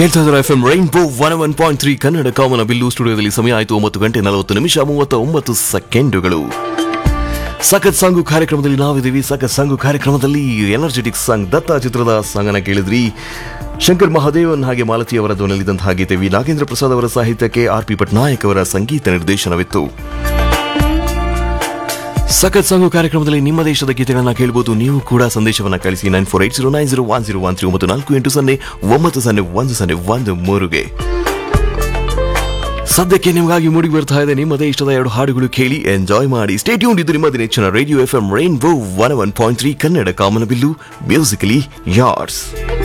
ಕೇಳ್ತಾ ಇದ್ದಾರೆ F M rainbow one one point three Kannada ಕಾಮನ ಬಿಲ್ಲು ಸ್ಟುಡಿಯೋದಲ್ಲಿ ಸಮಯ ಆಯಿತು ಒಂಬತ್ತು ಗಂಟೆ ನಲವತ್ತು ನಿಮಿಷ ಮೂವತ್ತ ಒಂಬತ್ತು ಸೆಕೆಂಡುಗಳು ಸಖತ್ ಸಾಂಗು ಕಾರ್ಯಕ್ರಮದಲ್ಲಿ ನಾವಿದ್ದೀವಿ ಸಖತ್ ಸಾಂಗು ಕಾರ್ಯಕ್ರಮದಲ್ಲಿ ಎನರ್ಜೆಟಿಕ್ ಸಾಂಗ್ ದತ್ತ ಚಿತ್ರದ ಸಾಂಗನ ಕೇಳಿದ್ರಿ ಶಂಕರ್ ಮಹಾದೇವನ್ ಹಾಗೆ ಮಾಲತಿ ಅವರ ಧ್ವನಿಯಲ್ಲಿದ್ದಂತಹ ಗೀತೆ ವಿ ನಾಗೇಂದ್ರ ಪ್ರಸಾದ್ ಅವರ ಸಾಹಿತ್ಯಕ್ಕೆ ಆರ್ ಪಿ ಪಟ್ನಾಯಕ್ ಅವರ ಸಂಗೀತ ನಿರ್ದೇಶನವಿತ್ತು ಸಖತ್ ಸಾಂಗು ಕಾರ್ಯಕ್ರಮದಲ್ಲಿ ನಿಮ್ಮ ದೇಶದ ಗೀತೆಗಳನ್ನ ಕೇಳಬಹುದು ನೀವು ಕೂಡ ಸಂದೇಶವನ್ನ ಕಳಿಸಿ nine four eight zero nine zero one zero one three ಒಂಬತ್ತು ನಾಲ್ಕು ಎಂಟು ಸೊನ್ನೆ ಒಂಬತ್ತು ಸೊನ್ನೆ ಒಂದು ಸೊನ್ನೆ ಒಂದು ಮೂರುಗೆ ಸದ್ಯಕ್ಕೆ ನಿಮಗಾಗಿ ಮೂಡಿ ಬರ್ತಾ ಇದೆ ನಿಮ್ಮದೇ ಇಷ್ಟದ ಎರಡು ಹಾಡುಗಳು ಕೇಳಿ ಎಂಜಾಯ್ ಮಾಡಿ ಸ್ಟೇಟ್ಯೂನ್ ಇದು ನಿಮ್ಮ ನೆಚ್ಚಿನ radio F M rainbow one one point three Kannada ಕಾಮನಬಿಲ್ಲು ಮ್ಯೂಸಿಕಲಿ ಯಾರ್ಸ್